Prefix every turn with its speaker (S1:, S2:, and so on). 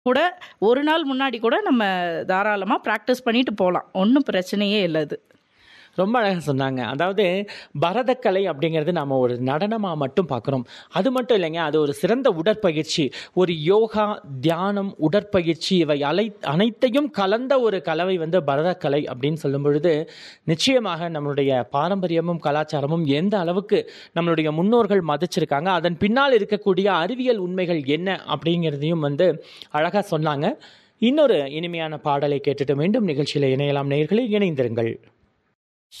S1: கூட ஒரு நாள் முன்னாடி கூட நம்ம தாராளமாக ப்ராக்டிஸ் பண்ணிட்டு போகலாம் ஒன்றும் பிரச்சனையே இல்லை அது
S2: ரொம்ப அழகாக சொன்னாங்க அதாவது பரதக்கலை அப்படிங்கிறது நம்ம ஒரு நடனமாக மட்டும் பார்க்குறோம் அது மட்டும் இல்லைங்க அது ஒரு சிறந்த உடற்பயிற்சி ஒரு யோகா தியானம் உடற்பயிற்சி இவை அலை அனைத்தையும் கலந்த ஒரு கலவை வந்து பரதக்கலை அப்படின்னு சொல்லும் பொழுது நிச்சயமாக நம்மளுடைய பாரம்பரியமும் கலாச்சாரமும் எந்த அளவுக்கு நம்மளுடைய முன்னோர்கள் மதிச்சிருக்காங்க அதன் பின்னால் இருக்கக்கூடிய அறிவியல் உண்மைகள் என்ன அப்படிங்கிறதையும் வந்து அழகாக சொன்னாங்க இன்னொரு இனிமையான பாடலை கேட்டுட்டு மீண்டும் நிகழ்ச்சியில் இணையலாம் நேயர்களே இணைந்திருங்கள்